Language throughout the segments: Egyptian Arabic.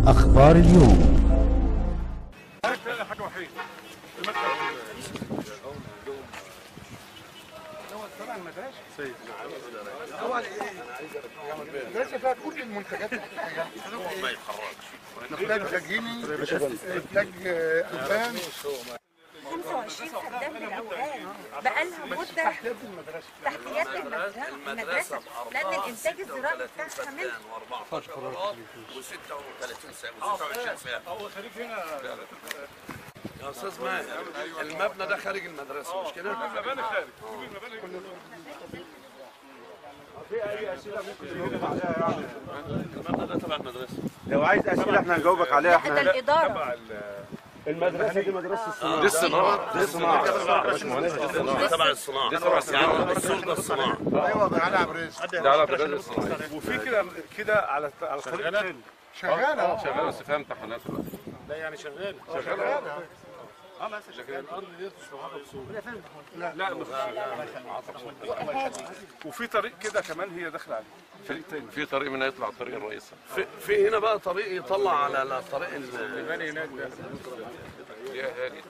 أخبار اليوم حاجه وحيد المدرسة فيها كل المنتجات ما يتحركش انتاج جيني انتاج آه، البان 25 خدام بالاوقات بقالها مده تحت يد المدرسه المدرسه لان الانتاج الزراعي بتاعها منها و36 ساعه و26 ساعه هو خريج هنا يا استاذ ماهر المبنى ده خارج المدرسه مش كده؟ المباني خارج كل المباني المبنى ده تبع المدرسه لو عايز اسئله احنا هنجاوبك عليها ده احنا الاداره المدرسه دي مدرسه الصناعه دي الصناعه دي الصناعه تبع الصناعه يعني السور ده الصناعه ايوه ده على عبريز ده على بلاد الصناعه وفي كده كده على على الطريق الثاني شغاله اه شغاله بس فيها امتحانات لا يعني شغال شغاله لكن الارض دي مش محاطه بسور لا لا مش وفي طريق كده كمان هي داخله عليه فريق تاني في طريق من يطلع الطريق الرئيسي في, في هنا بقى طريق يطلع على على طريق ال- المباني هناك ده يا هادي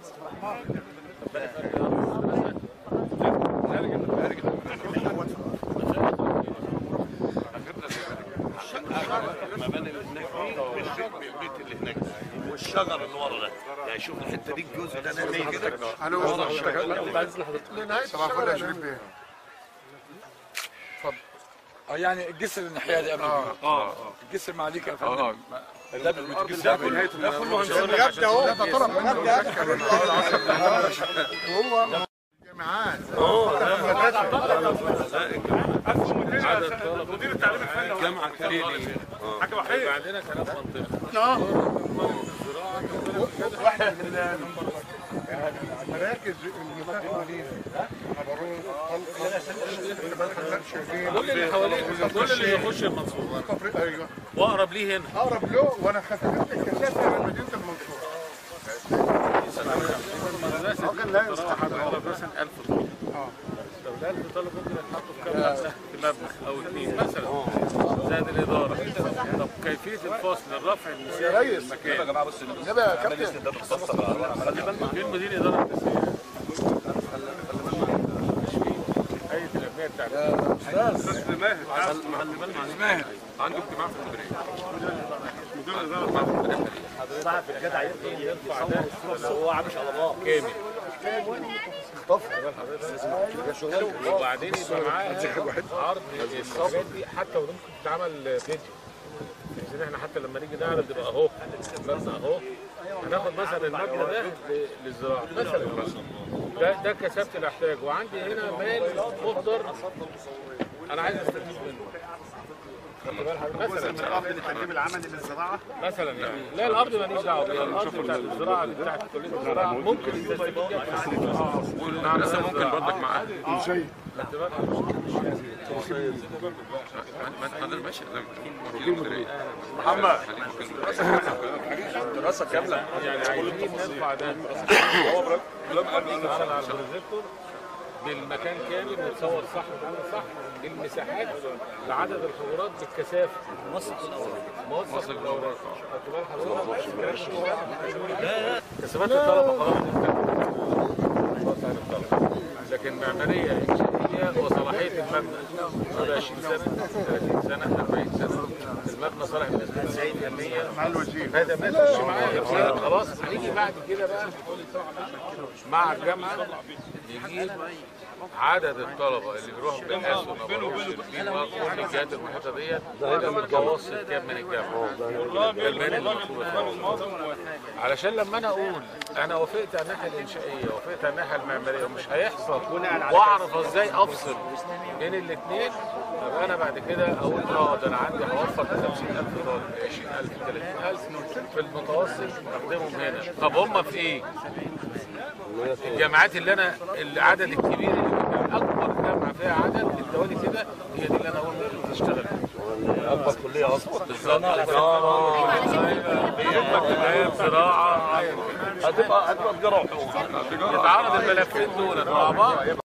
المباني اللي هناك دي والبيت اللي هناك ده والشجر اللي ورا ده يعني شوف الحته دي الجزء ده نازل كده الو لنهايه صباح الفل يا شريف بيه اه يعني الجسر الناحيه دي قبل اه اه الجسر مع ديك يا فندم اه ده بالجسر ده نهايه يبدا اهو ده طرف وهو جامعات مدير التعليم الفني جامعه كريمه حاجه وحيد مراكز المساهمه دي عبرون طلقه شغالين كل اللي حواليه كل اللي يخش المنصوره ايوه واقرب ليه هنا اقرب له وانا خدمت الكشافه على مدينه المنصوره هو كان لا يستحق مثلا 1000 طالب لو ال 1000 طالب ممكن يتحطوا في كام مبنى في مبنى او اثنين مثلا زائد الاداره طب كيفيه الفصل الرفع المساحي للمكان يبقى يا كابتن فين مدير اداره التسويق؟ هيئه الابنيه التعليميه استاذ ماهر ماهر عنده اجتماع في المديريه مدير اداره صاحب الجدع يرفع ده هو عامل شطبات كامل وبعدين يبقى معاه عرض الحاجات دي حتى ولو ممكن تتعمل فيديو بحيث ان احنا حتى لما نيجي نعرض يبقى اهو المبنى اهو هناخد مثلا المبنى ده ل- للزراعه مثلا ده ده كثافه الاحتياج وعندي هنا مال مهدر انا عايز استفيد منه خدت بال حضرتك؟ مثلا الارض لتقديم العمل للزراعه مثلا يعني لا الارض ماليش دعوه بيها الارض بتاعت الزراعه اللي بتاعت كليه الزراعه ممكن تستفيد بيها والهندسه ممكن برضك معاه شيء ما انا ماشي انا وكيل مديريه محمد دراسه كامله يعني عايزين نرفع ده هو مثلا على البروجيكتور بالمكان كامل متصور صح وكله صح بالمساحات بعدد الحجرات بالكثافه موثق موثق الاوراق خدت بال حضرتك كثافات الطلبه خلاص خلاص عن الطلبه لكن معماريه انشائيه وصلاحيه المبنى بعد 20 سنه 30 سنه 40 سنه المبنى صالح بنسبه 90% مع الوزير هذا ما يخش معايا خلاص هنيجي بعد كده بقى مع الجامعه يجيب عدد الطلبه اللي بيروحوا بالناس كل الجهات المحيطه ديت هذا متوسط كام من الجامعه المال المطلوب علشان لما انا اقول انا وافقت على الناحيه الانشائيه وافقت على الناحيه المعماريه ومش هيحصل واعرف ازاي افصل بين الاثنين طب انا بعد كده اقول اه ده انا عندي هوفر 50000 طالب 20000 30000 في المتوسط اخدمهم هنا طب هم في ايه؟ الجامعات اللي انا العدد الكبير اللي قدام اكبر جامعه فيها عدد الدوالي كده هي دي اللي انا اقول ممكن تشتغل اكبر كليه اصلا بالظبط بالظبط زراعه هتبقى هتبقى تجاره يتعارض الملفين دول مع بعض